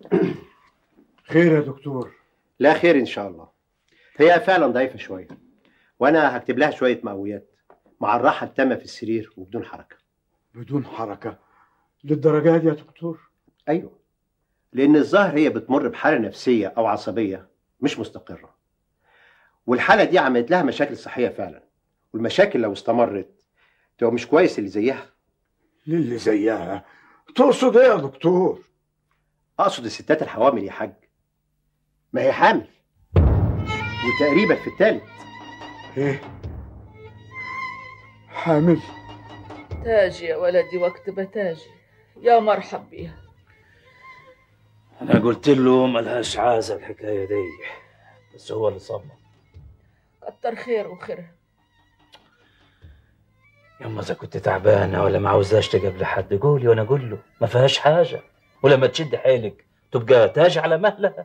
خير يا دكتور لا خير ان شاء الله هي فعلا ضعيفه شويه وانا هكتب لها شويه مقويات مع الراحه التامه في السرير وبدون حركه بدون حركة للدرجة دي يا دكتور ايوه لان الظاهر هي بتمر بحاله نفسيه او عصبيه مش مستقره والحاله دي عملت لها مشاكل صحيه فعلا والمشاكل لو استمرت تبقى مش كويس اللي زيها للي زيها تقصد ايه يا دكتور اقصد الستات الحوامل يا حاج ما هي حامل وتقريبا في الثالث ايه حامل تاجي يا ولدي وقت بتاجي يا مرحب بيها انا قلت له ملهاش عازه الحكايه دي بس هو اللي صمم كتر خير وخيرها يما اذا كنت تعبانه ولا ما عاوزاش تقابل حد قولي وانا اقول له ما فيهاش حاجه ولما تشد حيلك تبقى تاج على مهلها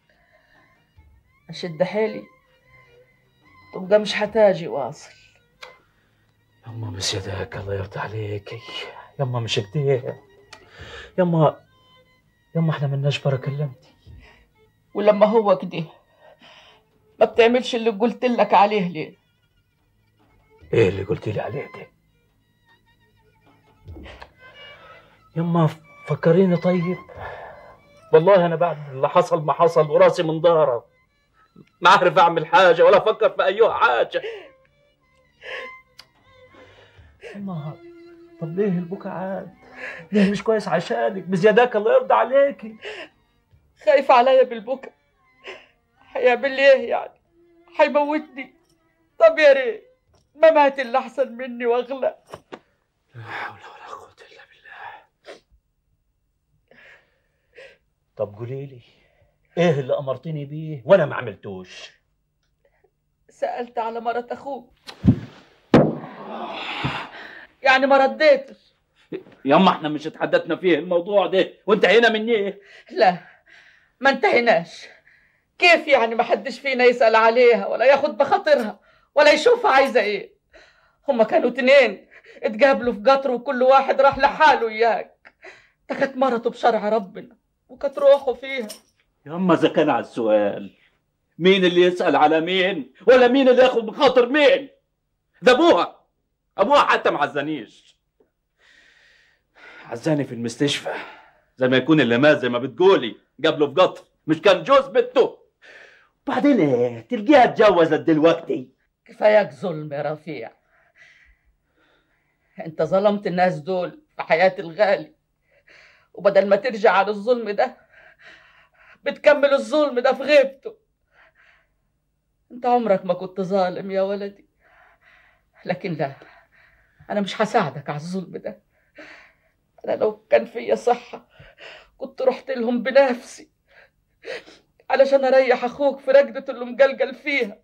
اشد حيلي تبقى مش حتاجي واصل يما مش يداك الله يرضى عليك يما مش كده يما يما احنا ملناش بركه الا انت ولما هو كده ما بتعملش اللي قلت لك عليه ليه ايه اللي قلت لي عليه ده يما فكريني طيب والله انا بعد اللي حصل ما حصل وراسي من ظهره ما اعرف اعمل حاجه ولا افكر في اي حاجه يما طب ليه البكا عاد ليه مش كويس عشانك بزياداك الله يرضى عليكي خايف عليا بالبكا هيعمل لي ايه يعني هيموتني طب يا ريت ما مات اللي احسن مني واغلى لا حول ولا قوه الا بالله طب قولي لي ايه اللي امرتني بيه وانا ما عملتوش سألت على مرات أخوك يعني ما رديتش يما احنا مش اتحدثنا فيه الموضوع ده وانتهينا من ايه لا ما انتهيناش كيف يعني ما حدش فينا يسأل عليها ولا ياخد بخاطرها ولا يشوفها عايزة ايه هما كانوا اتنين اتقابلوا في قطر وكل واحد راح لحاله اياك ده كانت مرته بشرع ربنا وكانت روحه فيها يما اذا كان على السؤال مين اللي يسأل على مين ولا مين اللي ياخد بخاطر مين ده ابوها ابوها حتى ما عزانيش عزاني في المستشفى زي ما يكون اللي مات زي ما بتقولي قبله في قطر مش كان جوز بنته بعدين ايه تلقيها اتجوزت دلوقتي كفاياك ظلم يا رفيع انت ظلمت الناس دول في حياة الغالي وبدل ما ترجع على الظلم ده بتكمل الظلم ده في غيبته انت عمرك ما كنت ظالم يا ولدي لكن لا انا مش هساعدك على الظلم ده انا لو كان فيا صحة كنت رحت لهم بنفسي علشان اريح اخوك في رقدة اللي مقلقل فيها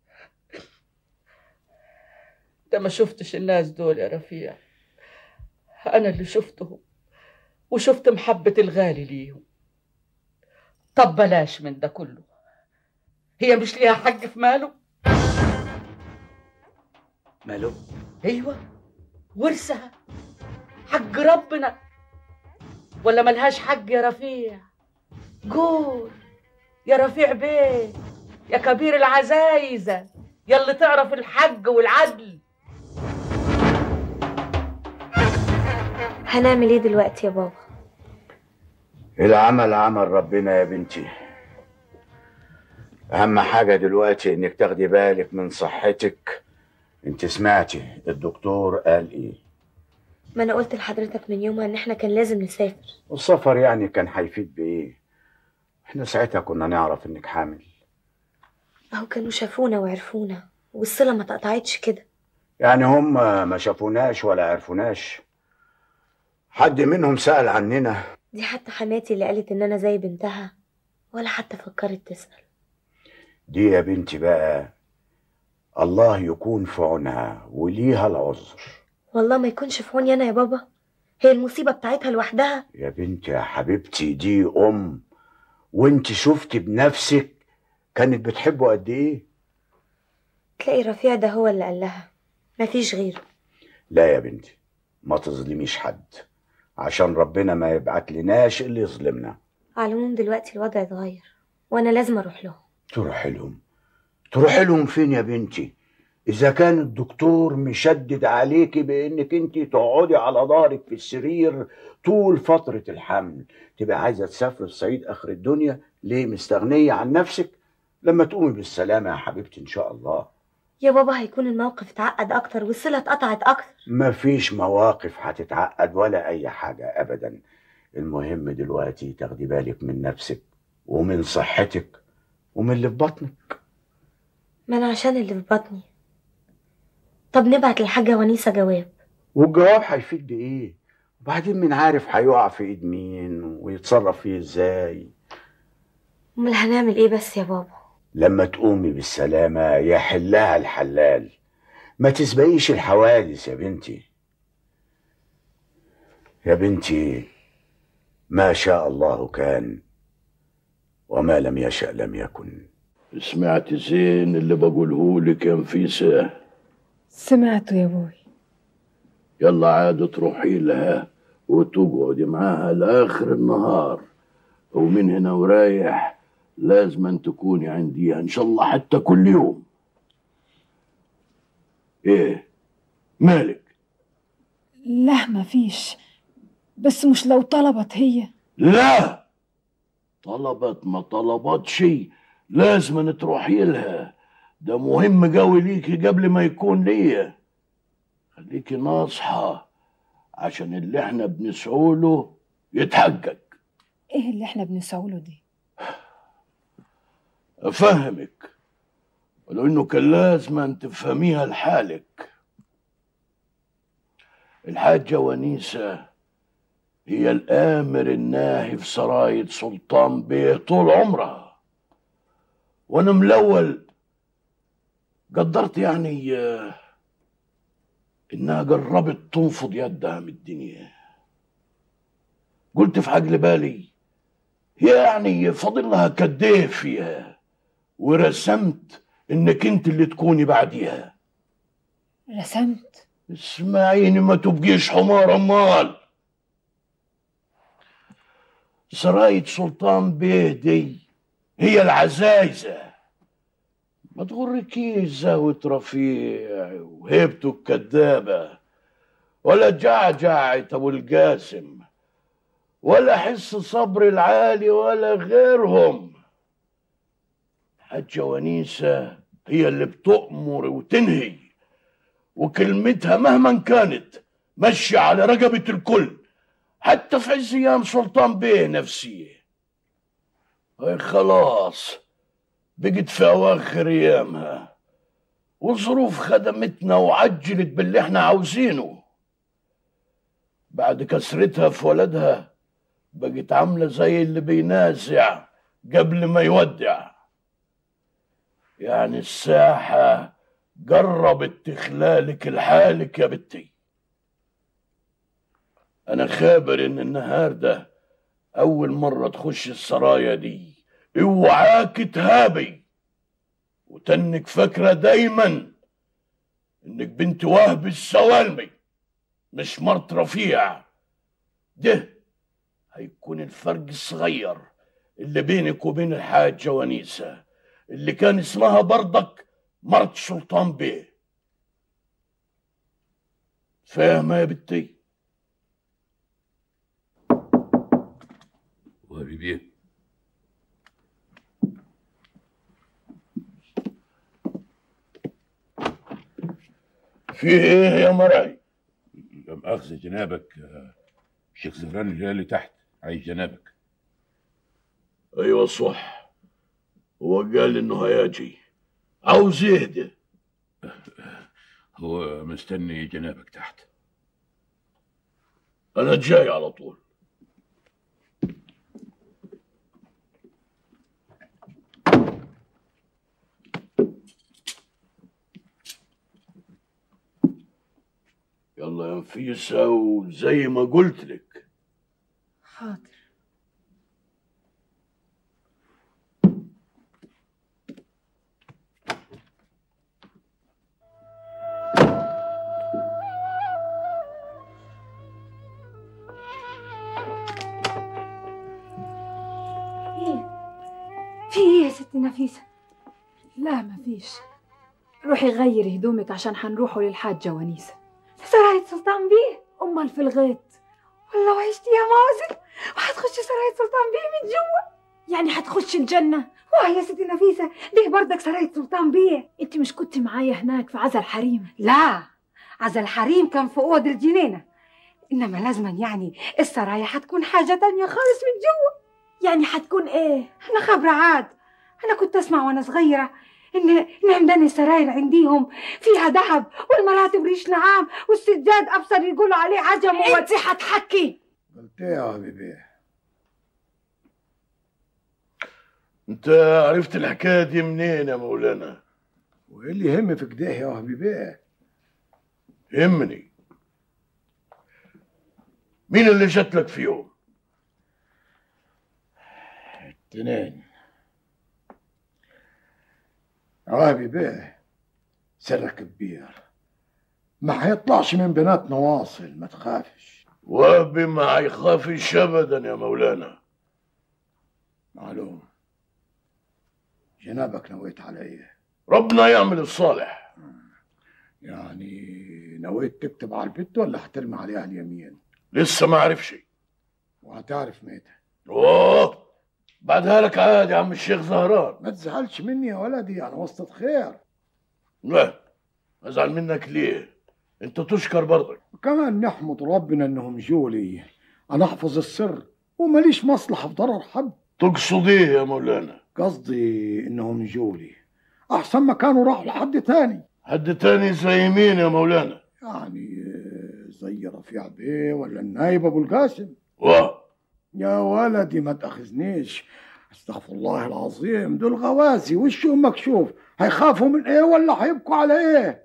انت ما شفتش الناس دول يا رفيع انا اللي شفتهم وشفت محبة الغالي ليهم طب بلاش من ده كله هي مش ليها حق في ماله ماله ايوه ورثها حق ربنا ولا ملهاش حق يا رفيع قول يا رفيع بيه يا كبير العزايزة يا اللي تعرف الحق والعدل هنعمل ايه دلوقتي يا بابا العمل عمل ربنا يا بنتي اهم حاجة دلوقتي انك تاخدي بالك من صحتك انت سمعتي الدكتور قال ايه ما انا قلت لحضرتك من يومها ان احنا كان لازم نسافر والسفر يعني كان هيفيد بايه احنا ساعتها كنا نعرف انك حامل اهو كانوا شافونا وعرفونا والصلة ما تقطعتش كده يعني هم ما شافوناش ولا عرفوناش حد منهم سأل عننا دي حتى حماتي اللي قالت ان انا زي بنتها ولا حتى فكرت تسأل دي يا بنتي بقى الله يكون في عونها وليها العذر والله ما يكونش في عوني انا يا بابا هي المصيبة بتاعتها لوحدها يا بنتي يا حبيبتي دي ام وانت شفتي بنفسك كانت بتحبه قد ايه تلاقي رفيع ده هو اللي قال لها مفيش غيره لا يا بنتي ما تظلميش حد عشان ربنا ما يبعت لناش اللي يظلمنا على العموم دلوقتي الوضع اتغير وانا لازم اروح لهم تروح لهم تروح لهم فين يا بنتي اذا كان الدكتور مشدد عليكي بانك انت تقعدي على ظهرك في السرير طول فترة الحمل تبقى عايزة تسافر الصعيد اخر الدنيا ليه مستغنية عن نفسك لما تقومي بالسلامة يا حبيبتي ان شاء الله يا بابا هيكون الموقف اتعقد اكتر والصله اتقطعت اكتر مفيش مواقف هتتعقد ولا اي حاجة ابدا المهم دلوقتي تاخدي بالك من نفسك ومن صحتك ومن اللي في بطنك ما انا عشان اللي في بطني طب نبعت للحاجه ونيسه جواب والجواب هيفيد بايه وبعدين من عارف هيقع في ايد مين ويتصرف فيه ازاي امال هنعمل ايه بس يا بابا لما تقومي بالسلامة يحلها الحلال ما تسبقيش الحوادث يا بنتي يا بنتي ما شاء الله كان وما لم يشأ لم يكن سمعت زين اللي بقوله لك يا نفيسة سمعته يا ابوي يلا عاد تروحي لها وتقعدي معاها لآخر النهار ومن هنا ورايح لازم أن تكوني عنديها إن شاء الله حتى كل يوم إيه مالك لا ما فيش بس مش لو طلبت هي لا طلبت ما طلبت شيء لازم أن تروحي لها ده مهم قوي ليكي قبل ما يكون ليا خليكي ناصحة عشان اللي احنا بنسعوله يتحقق ايه اللي احنا بنسعوله دي أفهمك ولو إنه كان لازم أن تفهميها لحالك الحاجة ونيسة هي الآمر الناهي في سراية سلطان بيه طول عمرها وأنا من الأول قدرت يعني آه، إنها قربت تنفض يدها من الدنيا قلت في عقل بالي هي يعني فاضل لها كديه فيها ورسمت انك انت اللي تكوني بعديها رسمت اسمعيني ما تبقيش حمار امال سراية سلطان بيه دي هي العزايزة ما تغركيش زهوة رفيع وهيبته الكدابة ولا جعجعة ابو القاسم ولا حس صبر العالي ولا غيرهم حجة ونيسة هي اللي بتؤمر وتنهي وكلمتها مهما كانت ماشية على رقبة الكل حتى في عز أيام سلطان بيه نفسية هي خلاص بقت في أواخر أيامها والظروف خدمتنا وعجلت باللي احنا عاوزينه بعد كسرتها في ولدها بقت عاملة زي اللي بينازع قبل ما يودع يعني الساحة قربت تخلالك لحالك يا بنتي أنا خابر إن النهار ده أول مرة تخش السرايا دي اوعاك تهابي وتنك فاكرة دايما إنك بنت وهب السوالمي مش مرت رفيع ده هيكون الفرق الصغير اللي بينك وبين الحاجة ونيسة اللي كان اسمها برضك مرت سلطان بيه فاهمة يا بنتي وهبي بيه في ايه يا مرعي لا مؤاخذة جنابك آه، الشيخ زهران الهلالي تحت عايز جنابك ايوه صح هو قال انه هيجي عاوز يهدى هو مستني جنابك تحت انا جاي على طول يلا يا نفيسة وزي ما قلت لك حاضر ستي نفيسة لا مفيش روحي غيري هدومك عشان حنروحوا للحاجة ونيسة سراية سلطان بيه أمال في الغيط والله وحشتي يا مازن وحتخشي سراية سلطان بيه من جوا يعني حتخشي الجنة واه يا ستي نفيسة ليه بردك سراية سلطان بيه انت مش كنت معايا هناك في عزا الحريم لا عزا الحريم كان في أوض الجنينة إنما لازما يعني السرايا حتكون حاجة تانية خالص من جوا يعني حتكون ايه أنا خبرة عاد أنا كنت أسمع وأنا صغيرة إن إن عمدان السراير عنديهم فيها ذهب والمراتب ريش نعام والسجاد أبصر يقولوا عليه عجم و... انت حتحكي قلت ايه يا حبيبي انت عرفت الحكايه دي منين يا مولانا وايه اللي يهم في كده يا حبيبي يهمني مين اللي جات لك فيهم اتنين يا حبيبي سرك كبير ما هيطلعش من بناتنا واصل ما تخافش وابي ما يخافش ابدا يا مولانا معلوم جنابك نويت على ايه ربنا يعمل الصالح يعني نويت تكتب على البت ولا هترمي عليها اليمين لسه ما عرفش وهتعرف ميتها اوه بعدها لك عادي يا عم الشيخ زهران ما تزعلش مني يا ولدي انا وسط خير لا ازعل منك ليه انت تشكر برضك وكمان نحمد ربنا انهم جولي انا احفظ السر وماليش مصلحه في ضرر حد تقصد ايه يا مولانا قصدي انهم جولي احسن ما كانوا راحوا لحد تاني حد تاني زي مين يا مولانا يعني آه، زي رفيع بيه ولا النايب ابو القاسم واه يا ولدي ما تاخذنيش استغفر الله العظيم دول غوازي وشهم مكشوف هيخافوا من ايه ولا هيبكوا على ايه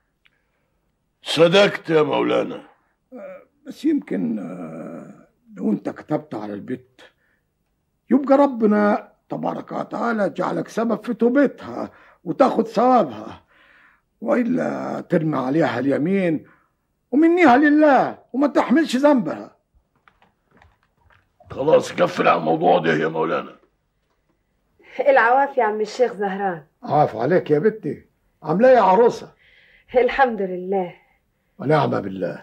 صدقت يا مولانا بس يمكن آه، لو انت كتبت على البت يبقى ربنا تبارك وتعالى جعلك سبب في توبتها وتاخد ثوابها والا ترمي عليها اليمين ومنيها لله وما تحملش ذنبها خلاص قفل على الموضوع ده يا مولانا العواف يا عم الشيخ زهران عاف عليك يا بنتي عامله إيه يا عروسه الحمد لله ونعم بالله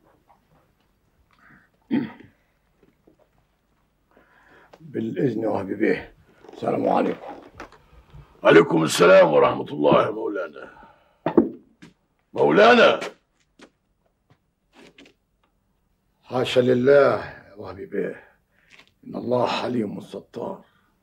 بالإذن يا حبيبي السلام عليكم عليكم السلام ورحمة الله يا مولانا مولانا حاشا لله يا حبيبي إن الله حليم ستار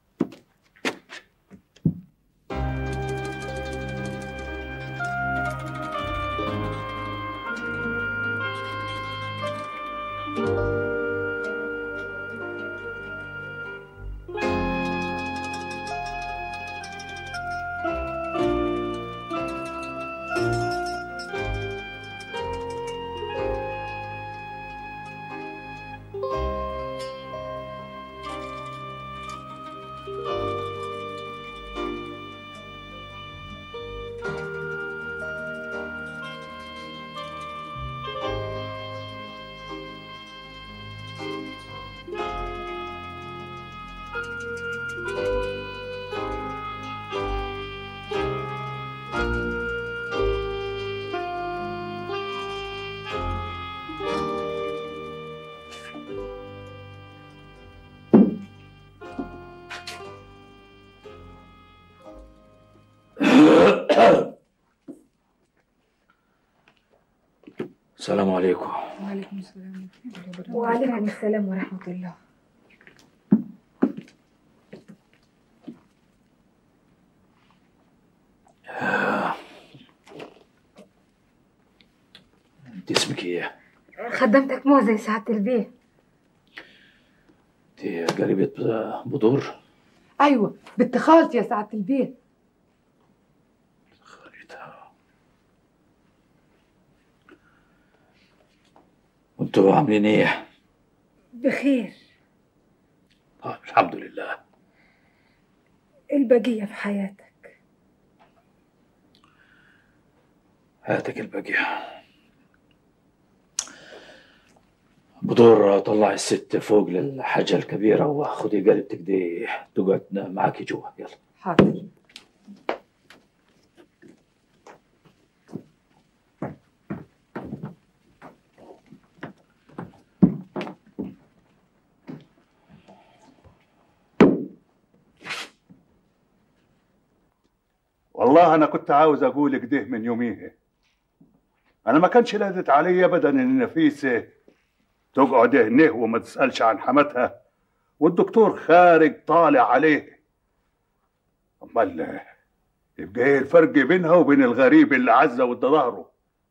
السلام عليكم وعليكم السلام وعليكم السلام ورحمة الله انت اسمك ايه؟ خدمتك موزة يا سعادة البيه انت قريبة بدور؟ ايوه بنت خالتي يا سعاده البيت خالتها وانتوا عاملين ايه؟ بخير آه الحمد لله البقية في حياتك هاتك البقية بدور طلع الست فوق للحاجة الكبيرة وخدي قلبتك دي تقعد معاكي جوا يلا حاضر والله انا كنت عاوز اقول كده من يوميه انا ما كانش لازت علي ابدا ان نفيسه تقعد هنا وما تسالش عن حماتها والدكتور خارج طالع عليه امال يبقى ايه الفرق بينها وبين الغريب اللي عزه وادى ظهره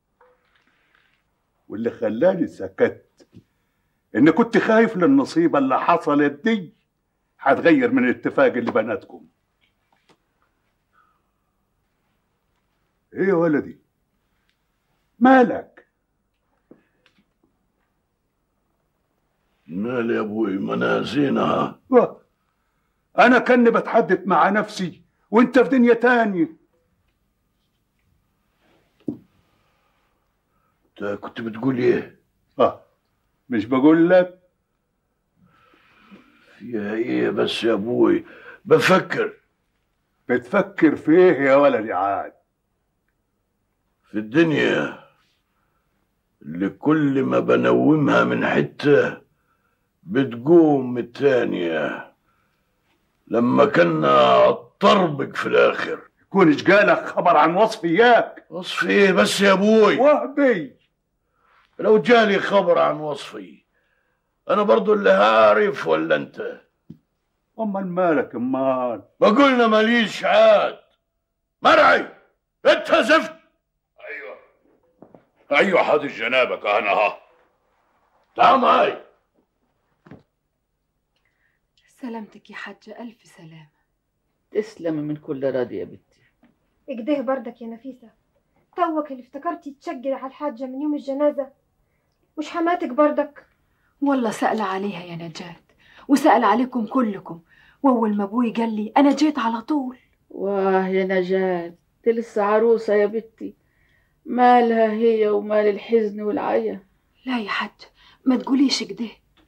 واللي خلاني سكت ان كنت خايف للنصيبه اللي حصلت دي هتغير من الاتفاق اللي بيناتكم ايه يا ولدي مالك مال يا ابوي منازينها واه، انا كاني بتحدث مع نفسي وانت في دنيا تانية انت كنت بتقول ايه اه مش بقول لك فيها ايه بس يا ابوي بفكر بتفكر في ايه يا ولدي عاد في الدنيا اللي كل ما بنومها من حتة بتقوم من التانية لما كنا طربك في الآخر يكون ايش جالك خبر عن وصفي اياك وصفي ايه بس يا ابوي وهبي لو جالي خبر عن وصفي انا برضو اللي هعرف ولا انت امال مالك امال بقولنا ماليش عاد مرعي انت زفت ايوه ايوه حاضر جنابك انا ها تعال معي سلامتك يا حاجة ألف سلامة تسلمي من كل راضي يا بنتي اجده بردك يا نفيسة توك اللي افتكرتي تشجري على الحاجة من يوم الجنازة مش حماتك بردك والله سأل عليها يا نجاة وسأل عليكم كلكم وأول ما أبوي قال لي أنا جيت على طول واه يا نجاة دي لسه عروسة يا بنتي مالها هي ومال الحزن والعيا لا يا حاج ما تقوليش كده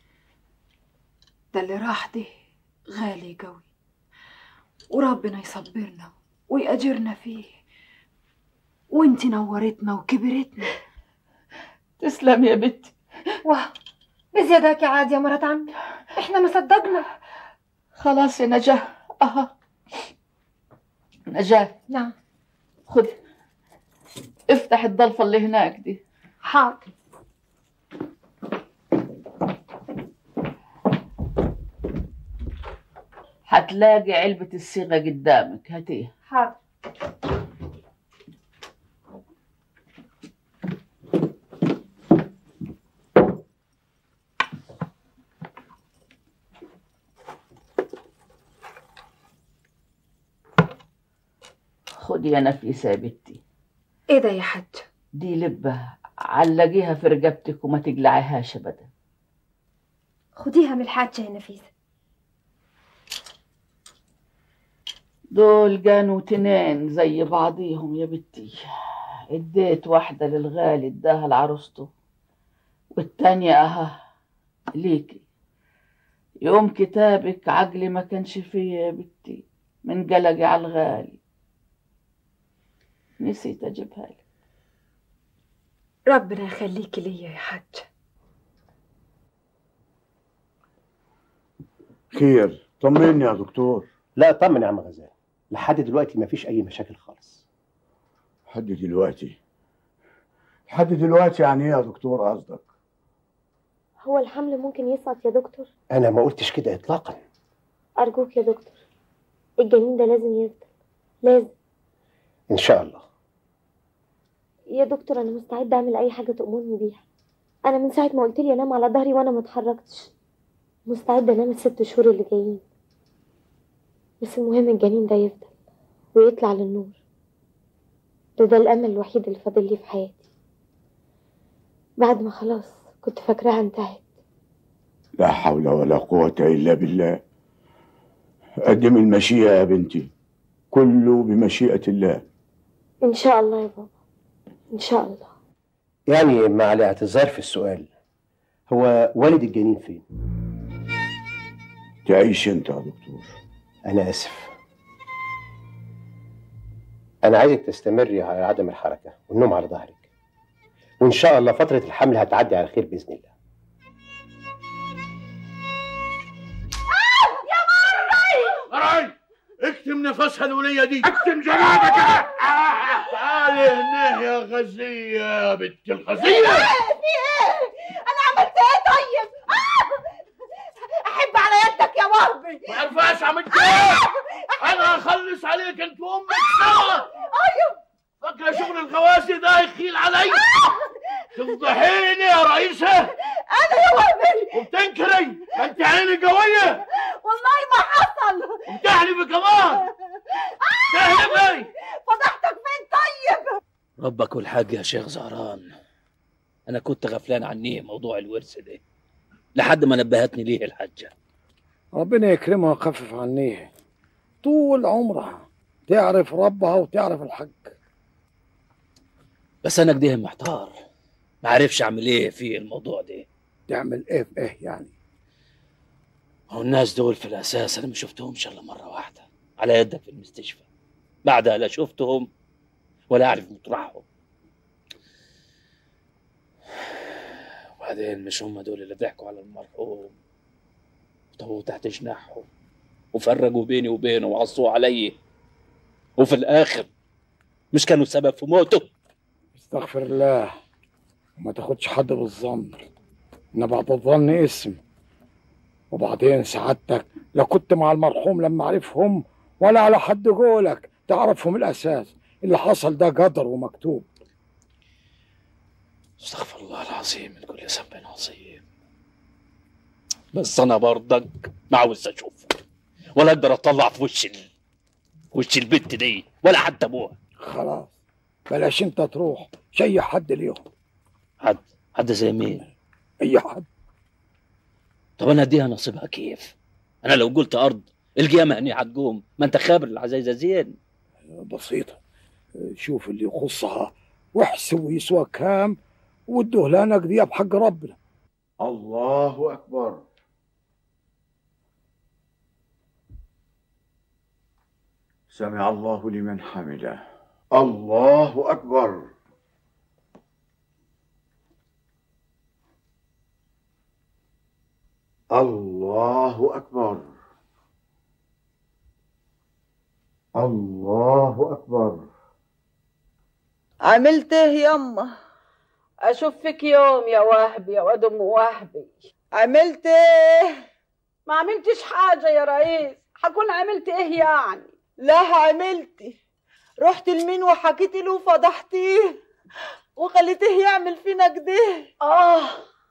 ده اللي راح ده غالي قوي وربنا يصبرنا ويأجرنا فيه وانتي نورتنا وكبرتنا تسلم يا بنتي واه بزيادك يا عاد يا مرات عمي احنا ما صدقنا خلاص يا نجاة اها نجاة نعم خد افتح الضلفة اللي هناك دي حاضر هتلاقي علبة الصيغة قدامك هاتيها حاضر خدي يا نفيسة يا بنتي ايه ده يا حاج دي لبة علقيها في رقبتك وما تقلعيهاش ابدا خديها من الحاجة يا نفيسة دول كانوا تنين زي بعضيهم يا بنتي اديت واحدة للغالي اداها لعروسته والتانية اها ليكي يوم كتابك عقلي ما كانش فيا يا بنتي من قلقي على الغالي نسيت اجيبها لك ربنا يخليكي ليا يا حاج خير طمني يا دكتور لا طمن يا عم غزال لحد دلوقتي مفيش اي مشاكل خالص لحد دلوقتي لحد دلوقتي يعني ايه يا دكتور قصدك هو الحمل ممكن يسقط يا دكتور انا ما قلتش كده اطلاقا أرجوك يا دكتور الجنين ده لازم يفضل لازم ان شاء الله يا دكتور أنا مستعدة أعمل أي حاجة تأمرني بيها أنا من ساعة ما قلت لي أنام على ظهري وأنا ما اتحركتش مستعدة أنام الست شهور اللي جايين بس المهم الجنين ده يفضل ويطلع للنور ده ده الأمل الوحيد اللي فاضل لي في حياتي بعد ما خلاص كنت فاكراها انتهت لا حول ولا قوة إلا بالله قدم المشيئة يا بنتي كله بمشيئة الله إن شاء الله يا بابا إن شاء الله يعني مع الاعتذار في السؤال هو والد الجنين فين تعيش انت يا دكتور انا اسف انا عايزك تستمري على عدم الحركه والنوم على ظهرك وان شاء الله فتره الحمل هتعدي على خير باذن الله راي اكتم نفسها الولية دي اكتم جنابك تعالي هنا يا غزية يا بنت الغزية في ايه؟ انا عملت ايه طيب؟ آه! احب على يدك يا وهبي ما عرفاش عملت ايه انا اخلص عليك انت وامك سوا ايوه فاكرة شغل الغواسي ده يخيل علي تفضحيني يا رئيسة انا يا وهبي وبتنكري ما انت عيني قوية والله ما حصل وبتحلفي كمان تحلفي فضحتك فين طيب؟ ربك والحاج يا شيخ زهران انا كنت غفلان عني موضوع الورث ده لحد ما نبهتني ليه الحاجه ربنا يكرمها ويخفف عنيها طول عمرها تعرف ربها وتعرف الحق بس انا كده محتار ما عارفش اعمل ايه في الموضوع ده تعمل ايه في ايه يعني هو الناس دول في الاساس انا ما شفتهمش الا مره واحده على يدك في المستشفى بعدها لا شفتهم ولا اعرف مطرحهم وبعدين مش هم دول اللي ضحكوا على المرحوم وطووا تحت جناحهم وفرقوا بيني وبينه وعصوا علي وفي الاخر مش كانوا سبب في موته استغفر الله وما تاخدش حد بالظن ان بعد الظن اسم وبعدين سعادتك لا كنت مع المرحوم لما عرفهم ولا على حد قولك تعرفهم الاساس اللي حصل ده قدر ومكتوب استغفر الله العظيم من كل ذنب عظيم بس انا برضك ما عاوز اشوفه ولا اقدر اطلع في وش ال... وش البت دي ولا حتى ابوها خلاص بلاش انت تروح شي حد اليوم حد حد زي مين اي حد طب انا اديها نصيبها كيف انا لو قلت ارض القيامه هني هتقوم ما انت خابر العزيزه زين بسيطة شوف اللي يخصها واحسب يسوى كام وادوه لنا قضية بحق ربنا الله أكبر سمع الله لمن حمده الله أكبر الله أكبر الله أكبر عملت ايه يما اشوف فيك يوم يا وهبي يا واد ام وهبي عملت ايه ما عملتش حاجه يا رئيس هكون عملت ايه يعني لا عملتي رحت لمين وحكيت له وفضحتيه وخليتيه يعمل فينا كده اه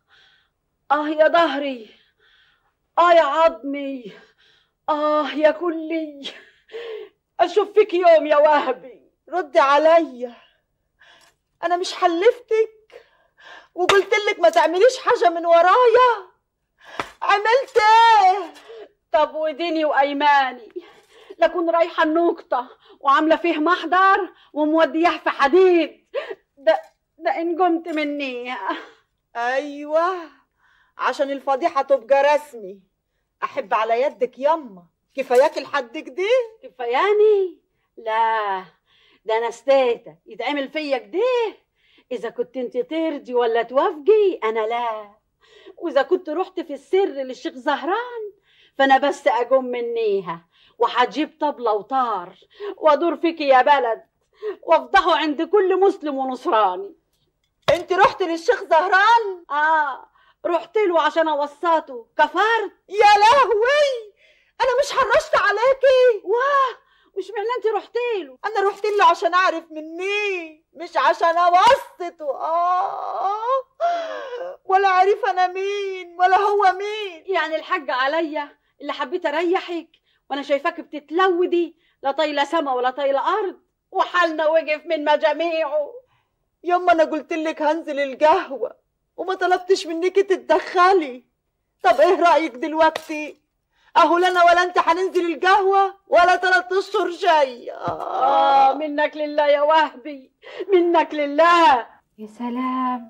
اه يا ظهري اه يا عظمي اه يا كلي اشوف فيك يوم يا وهبي ردي عليا انا مش حلفتك وقلت لك ما تعمليش حاجه من ورايا عملت ايه طب وديني وايماني لكن رايحه النقطه وعامله فيه محضر ومودياه في حديد ده ده ان قمت مني ايوه عشان الفضيحه تبقى رسمي احب على يدك يما كفاياك لحد كده كفاياني لا ده انا استيت يتعمل فيا كده اذا كنت انت ترضي ولا توافقي انا لا واذا كنت رحت في السر للشيخ زهران فانا بس اقوم منيها وهجيب طبلة وطار وادور فيك يا بلد وافضحه عند كل مسلم ونصراني انت رحت للشيخ زهران اه رحت له عشان اوسطه كفرت يا لهوي انا مش حرشت عليكي واه مش معنى انت رحت له انا رحت له عشان اعرف مني مش عشان اوسطه اه ولا عارف انا مين ولا هو مين يعني الحاج عليا اللي حبيت اريحك وانا شايفاك بتتلودي لا طايله سما ولا طايله ارض وحالنا وقف من مجاميعه يما انا قلت لك هنزل القهوه وما طلبتش منك تتدخلي طب ايه رايك دلوقتي اهو لا انا ولا انت هننزل القهوه ولا تلات اشهر جاي آه. اه منك لله يا وهبي منك لله يا سلام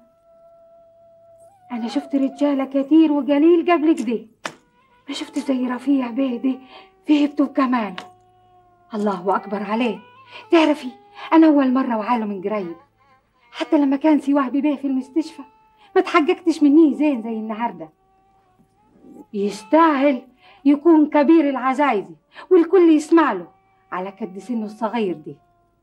أنا شفت رجالة كتير وقليل قبل كده ما شفت زي رفيع بيه ده في هبته كمان الله أكبر عليه تعرفي انا اول مره وعاله من قريب حتى لما كان سواه بيه في المستشفى ما تحققتش مني زين زي النهارده يستاهل يكون كبير العزايزي والكل يسمع له على قد سنه الصغير دي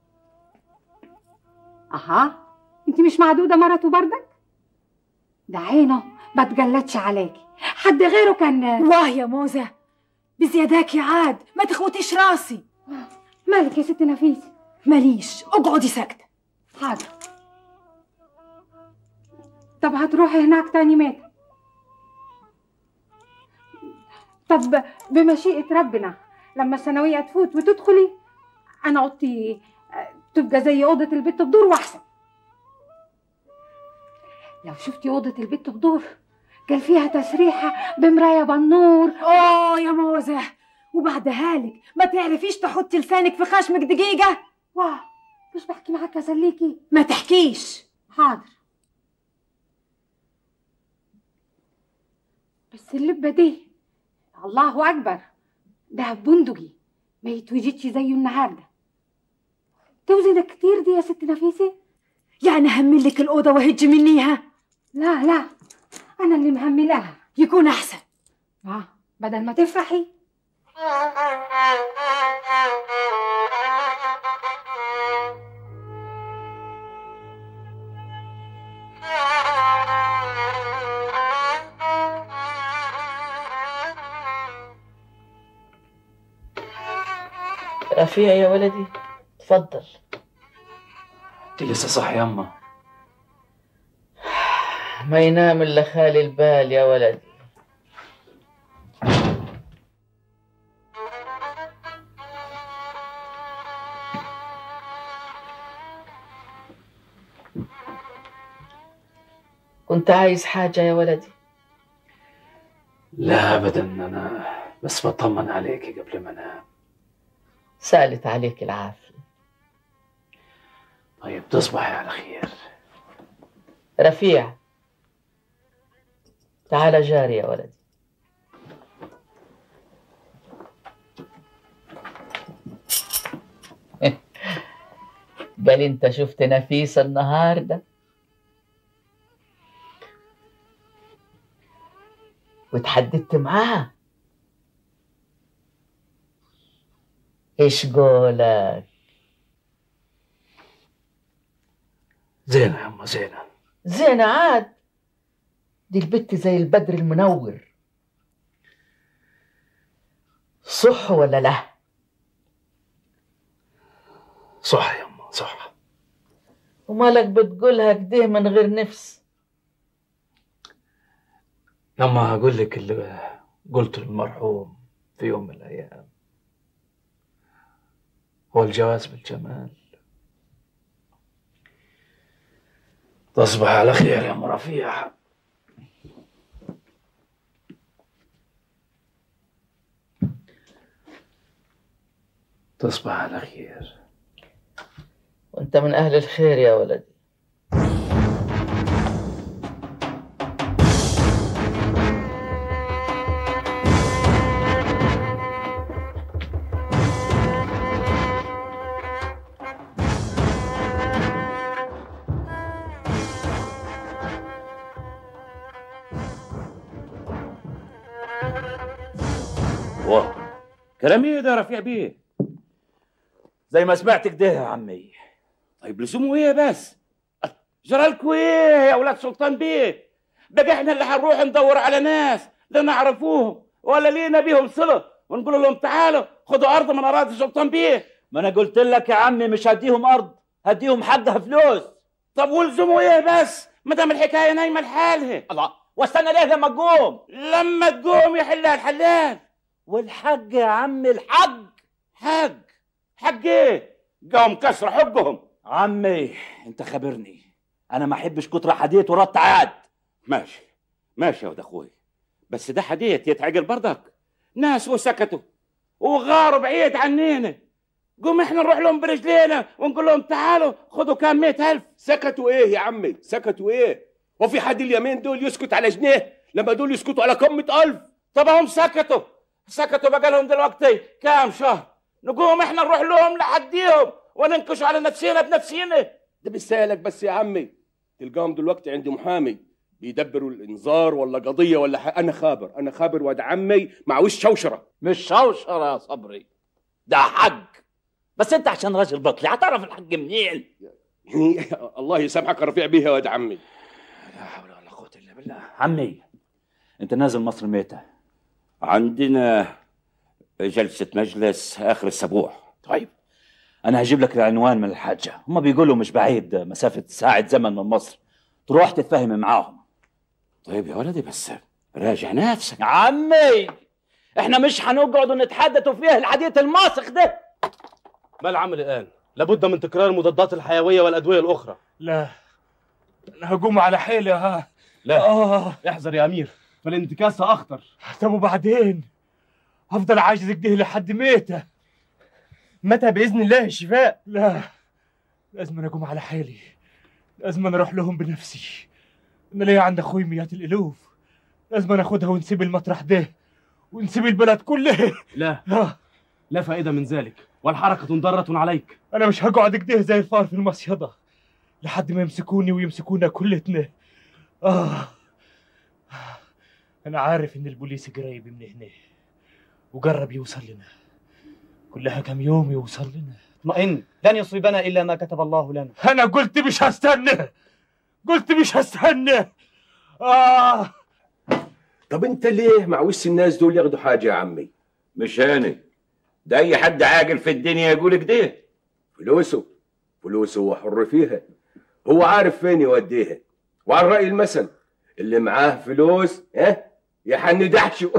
اها انت مش معدوده مرته بردك ده عينه ما تجلتش عليكي حد غيره كان واه يا موزة بزياداك يا عاد ما تخوتيش راسي مالك يا ست نفيسه ماليش اقعدي ساكتة حاضر طب هتروحي هناك تاني متى طب بمشيئة ربنا لما الثانوية تفوت وتدخلي أنا أوضتي آه، تبقى زي أوضة البت بدور وأحسن لو شفتي أوضة البت بدور قال فيها تسريحة بمراية بالنور اوه يا موزة وبعدها لك ما تعرفيش تحطي لسانك في خشمك دقيقة واه مش بحكي معاك أسليكي ما تحكيش حاضر بس اللبة دي الله أكبر ده بندقي ما يتوجدش زيه النهارده توزن كتير دي يا ست نفيسة يعني هملك الأوضة وهج منيها لا لا أنا اللي مهملاها يكون أحسن آه بدل ما تفرحي رفيع يا ولدي تفضل انت لسه صاحي يما ما ينام الا خالي البال يا ولدي كنت عايز حاجة يا ولدي لا ابدا انا بس بطمن عليكي قبل ما انام سالت عليك العافية طيب تصبحي على خير رفيع تعال جاري يا ولدي قال انت شفت نفيسة النهاردة وتحددت معاها ايش قولك زينة يما زينة زين عاد دي البت زي البدر المنور صح ولا لا صح يما صح ومالك بتقولها كده من غير نفس يما هقول لك اللي قلته للمرحوم في يوم من الايام هو الجواز بالجمال تصبح على خير يا ام رفيع تصبح على خير وانت من اهل الخير يا ولدي واه كلام ايه ده يا رفيع بيه زي ما سمعت كده يا عمي طيب لزومه ايه بس جرالكوا ايه يا اولاد سلطان بيه بقى احنا اللي هنروح ندور على ناس لا نعرفوهم ولا لينا بيهم صله ونقول لهم تعالوا خدوا ارض من اراضي سلطان بيه ما انا قلت لك يا عمي مش هديهم ارض هديهم حقها فلوس طب ولزومه ايه بس ما دام الحكايه نايمه لحالها الله واستنى ليه لما تقوم لما تقوم يحلها الحلال والحق يا عمي الحق حق حق ايه قوم كسر حقهم عمي انت خبرني انا ما احبش كتر حديث ورد عاد ماشي ماشي يا ولد اخوي بس ده حديث يتعقل برضك ناس وسكتوا وغاروا بعيد عنينا قوم احنا نروح لهم برجلينا ونقول لهم تعالوا خدوا كام مئة ألف سكتوا ايه يا عمي سكتوا ايه وفي حد اليمين دول يسكت على جنيه لما دول يسكتوا على كم مئة ألف طب هم سكتوا سكتوا بقى لهم دلوقتي كام شهر نقوم احنا نروح لهم لحديهم وننكش على نفسينا بنفسينا ده بالسالك بس يا عمي تلقاهم دلوقتي عند محامي بيدبروا الانذار ولا قضيه ولا ح... انا خابر انا خابر واد عمي مع وش شوشره مش شوشره يا صبري ده حق بس انت عشان راجل بطلي هتعرف الحق منين يعني الله يسامحك يا رفيع بيها يا واد عمي لا حول ولا قوه الا بالله عمي انت نازل مصر متى عندنا جلسه مجلس اخر الاسبوع طيب انا هجيب لك العنوان من الحاجه هم بيقولوا مش بعيد مسافه ساعه زمن من مصر تروح تتفاهم معاهم طيب يا ولدي بس راجع نفسك عمي احنا مش هنقعد نتحدثوا فيه الحديث الماسخ ده ما العمل الآن؟ لابد من تكرار المضادات الحيوية والأدوية الأخرى لا انا هقوم على حيلي ها لا آه. احذر يا أمير فالانتكاسة أخطر طب وبعدين هفضل عاجز كده لحد متى متى باذن الله الشفاء لا لازم أنا اقوم على حالي لازم أنا اروح لهم بنفسي انا ليا عند اخوي مئات الالوف لازم أنا اخدها ونسيب المطرح ده ونسيب البلد كلها لا آه. لا فائدة من ذلك والحركة ضارة عليك انا مش هقعد كده زي الفار في المصيدة لحد ما يمسكوني ويمسكونا كلتنا اه انا عارف ان البوليس قريب من هنا وقرب يوصل لنا كلها كم يوم يوصل لنا اطمئن لن يصيبنا إلا ما كتب الله لنا انا قلت مش هستنى قلت مش هستنى اه طب انت ليه مع وش الناس دول ياخدوا حاجه يا عمي مش انا ده اي حد عاقل في الدنيا يقول كده فلوسه فلوسه هو حر فيها هو عارف فين يوديها وعلى رأي المثل اللي معاه فلوس ها يحن دحشه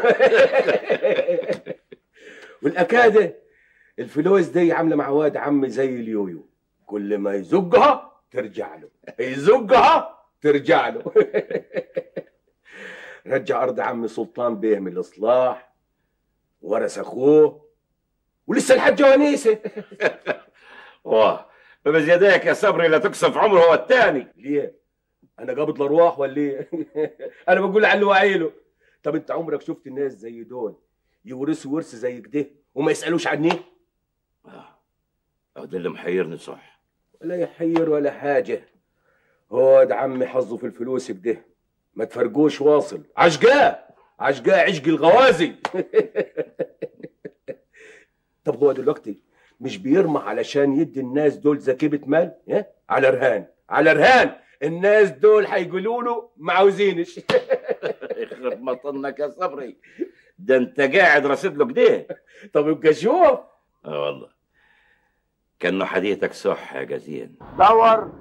والأكادة الفلوس دي عاملة مع واد عمي زي اليويو كل ما يزقها ترجع له يزقها ترجع له رجع أرض عمي سلطان بيه من الإصلاح ورث أخوه ولسه الحاجة ونيسة واه بمزيادك يا صبري لا تكسف عمره هو الثاني ليه؟ انا قابض الارواح ولا ايه؟ انا بقول على اللي وعيله طب انت عمرك شفت الناس زي دول يورثوا ورث زي كده وما يسالوش عني؟ اه ده اللي محيرني صح ولا يحير ولا حاجه هو ده عمي حظه في الفلوس كده ما تفرقوش واصل عشقاه عشقاه عشق الغوازي طب هو دلوقتي مش بيرمى علشان يدي الناس دول زكيبة مال ها؟ على رهان على رهان الناس دول هيقولوا له ما عاوزينش يخرب مطنك يا صبري ده انت قاعد رصيد له كده طب يبقى شوف اه والله كانه حديثك صح يا جزين دور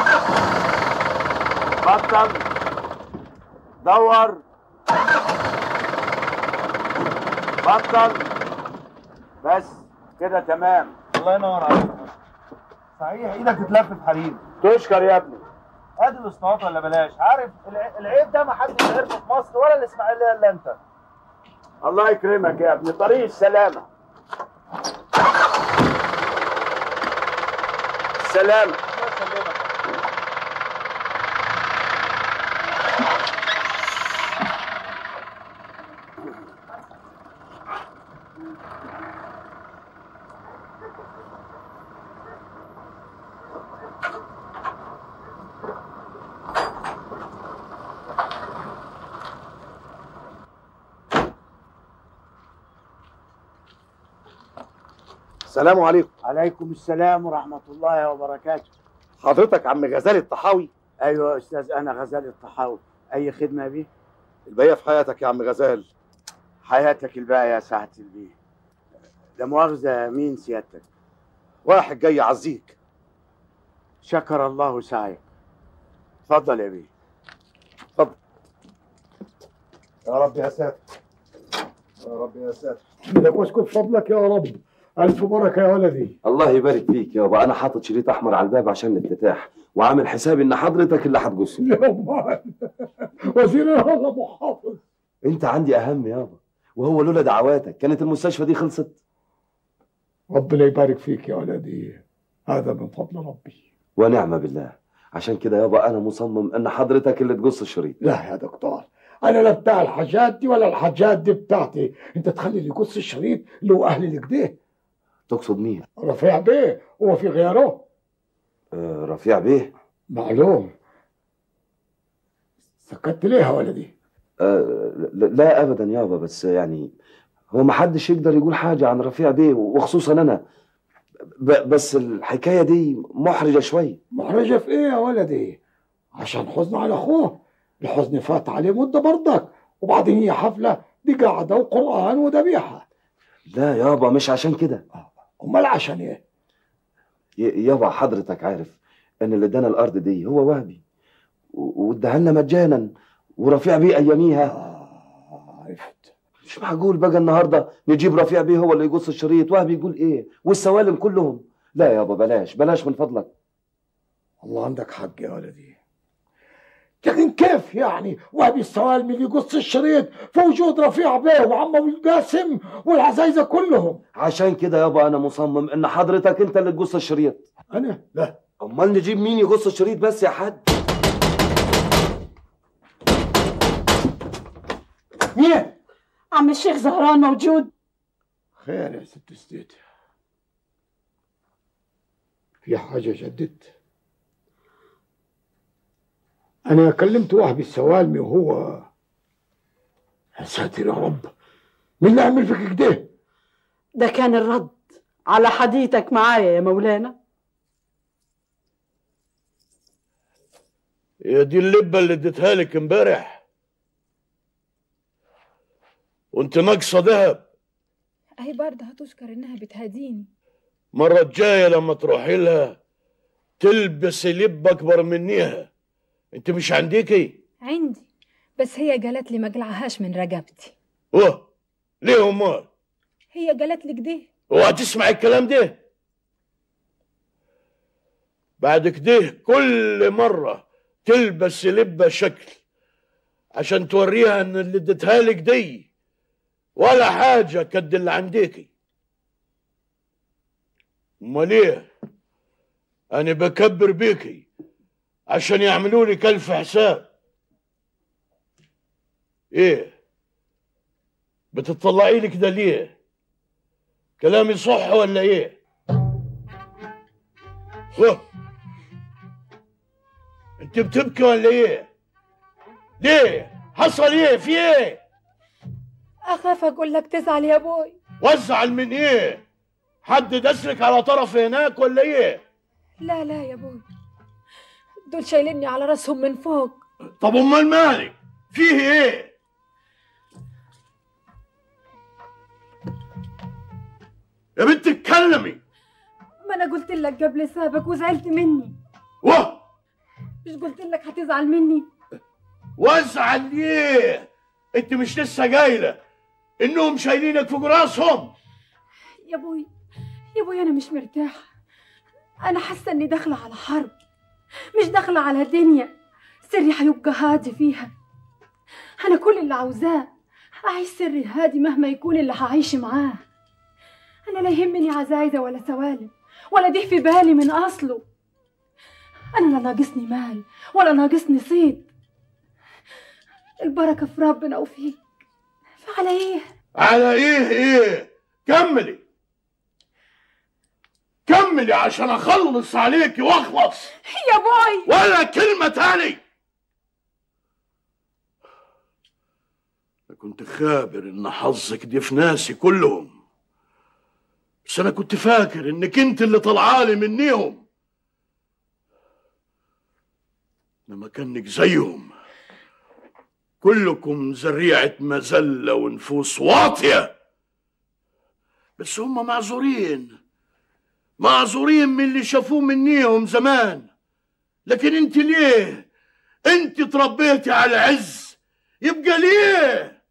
بطل دور بطل بس كده تمام الله ينور عليك صحيح ايدك تتلف في حرير تشكر يا ابني ادي الاسطوات ولا بلاش عارف الع- العيب ده ما حدش عرفه في مصر ولا الاسماعيليه الا انت الله يكرمك يا ابني طريق السلامة السلامة السلام عليكم عليكم السلام ورحمة الله وبركاته حضرتك عم غزال الطحاوي أيوة يا أستاذ أنا غزال الطحاوي أي خدمة بيه الباقية في حياتك يا عم غزال حياتك الباقية يا سعادة البيه لا مؤاخذة مين سيادتك واحد جاي يعزيك شكر الله سعيك اتفضل يا بيه اتفضل يا رب يا ساتر يا رب يا ساتر لك واسكت فضلك يا رب ألف بركة يا ولدي الله يبارك فيك يابا انا حاطط شريط احمر على الباب عشان الافتتاح وعامل حسابي ان حضرتك اللي هتجوزه يا أمال وزير هذا محافظ انت عندي اهم يابا وهو لولا دعواتك كانت المستشفى دي خلصت ربنا يبارك فيك يا ولدي هذا من فضل ربي ونعم بالله عشان كده يابا انا مصمم ان حضرتك اللي تقص الشريط لا يا دكتور انا لا بتاع الحاجات دي ولا الحاجات دي بتاعتي انت تخلي اللي يقص الشريط اللي هو اهل الكده تقصد مين رفيع بيه هو في غيره آه رفيع بيه معلوم سكت ليه يا ولدي آه ل- لا ابدا يابا بس يعني هو ما حدش يقدر يقول حاجه عن رفيع بيه وخصوصا انا ب- بس الحكايه دي محرجه شوي محرجة في ايه يا ولدي عشان حزن على اخوه الحزن فات عليه مدة برضك وبعدين هي حفلة دي قاعدة وقرآن وذبيحة لا يابا مش عشان كده امال عشان ايه ي- يابا حضرتك عارف ان اللي ادانا الارض دي هو وهبي و- واداها لنا مجانا ورفيع بيه اياميها عرفت مش معقول بقى النهارده نجيب رفيع بيه هو اللي يقص الشريط وهبي يقول ايه والسوالم كلهم لا يابا بلاش بلاش من فضلك والله عندك حق يا ولدي لكن كيف يعني وهبي السوالم اللي يقص الشريط في وجود رفيع بيه وعمه القاسم والعزايزة كلهم عشان كده يابا انا مصمم ان حضرتك انت اللي تقص الشريط انا لا امال نجيب مين يقص الشريط بس يا حاج مين عم الشيخ زهران موجود خير يا ست ستيت في حاجة جدت أنا كلمت وهبي السوالمي وهو يا ساتر يا رب مين اللي عمل فيك كده؟ ده كان الرد على حديثك معايا يا مولانا هي دي اللبة اللي اديتها لك امبارح وانت ناقصة دهب اهي برضه هتشكر انها بتهديني المرة الجاية لما تروحي لها تلبسي لب أكبر منيها انت مش عنديكي عندي بس هي قالت لي ما اقلعهاش من رقبتي اوه ليه امال هي قالت لي كده وهتسمع الكلام ده بعد كده كل مرة تلبس لبة شكل عشان توريها ان اللي اديتها لك دي ولا حاجة قد اللي عنديكي امال ايه انا بكبر بيكي عشان يعملوا لك الف حساب ايه بتطلعي لي كده ليه كلامي صح ولا ايه أوه. انت بتبكي ولا ايه ليه حصل ايه في ايه اخاف اقول لك تزعل يا ابوي وزعل من ايه حد دسلك على طرف هناك ولا ايه لا لا يا ابوي دول شايليني على راسهم من فوق طب امال مالك فيه ايه يا بنت اتكلمي ما انا قلت لك قبل سابك وزعلت مني واه مش قلت لك هتزعل مني وازعل ليه انت مش لسه جايله انهم شايلينك فوق راسهم يا ابوي يا ابوي انا مش مرتاحه انا حاسه اني داخله على حرب مش داخله على دنيا سري هيبقى هادي فيها انا كل اللي عاوزاه اعيش سري هادي مهما يكون اللي هعيش معاه انا لا يهمني عزايزه ولا سوالم ولا ده في بالي من اصله انا لا ناقصني مال ولا ناقصني صيد البركه في ربنا وفيك فعلى ايه على ايه ايه كملي كملي عشان اخلص عليكي واخلص يا بوي ولا كلمة تاني أنا كنت خابر إن حظك دي في ناسي كلهم بس أنا كنت فاكر إنك أنت اللي طلعالي منيهم إنما كانك زيهم كلكم زريعة مذلة ونفوس واطية بس هم معذورين معذورين من اللي شافوه منيهم زمان لكن انت ليه انت تربيتي على عز يبقى ليه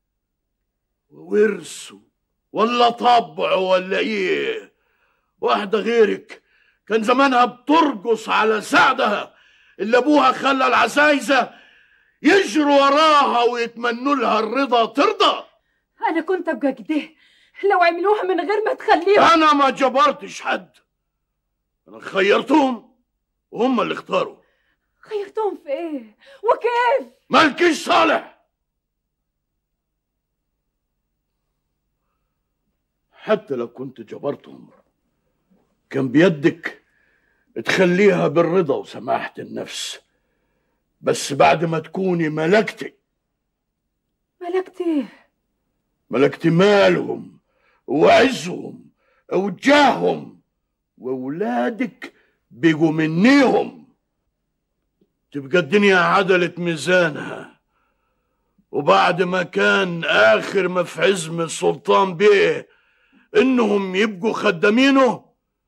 ورثه ولا طبعه ولا ايه واحدة غيرك كان زمانها بترقص على سعدها اللي ابوها خلى العزايزة يجروا وراها ويتمنوا لها الرضا ترضى انا كنت ابقى كده لو عملوها من غير ما تخليهم انا ما جبرتش حد انا خيرتهم وهم اللي اختاروا خيرتهم في ايه وكيف مالكيش صالح حتى لو كنت جبرتهم كان بيدك تخليها بالرضا وسماحة النفس بس بعد ما تكوني ملكتي ملكت ايه ملكتي مالهم وعزهم وجاههم وولادك بيجوا منيهم تبقى الدنيا عدلت ميزانها وبعد ما كان آخر ما في عزم السلطان بيه إنهم يبقوا خدامينه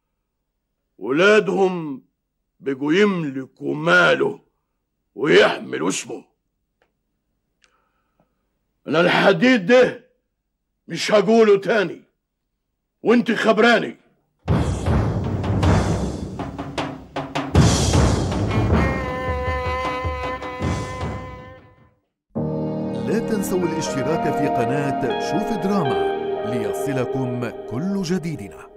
ولادهم بقوا يملكوا ماله ويحملوا اسمه أنا الحديد ده مش هقوله تاني وانت خبراني لا تنسوا الاشتراك في قناة شوف دراما ليصلكم كل جديدنا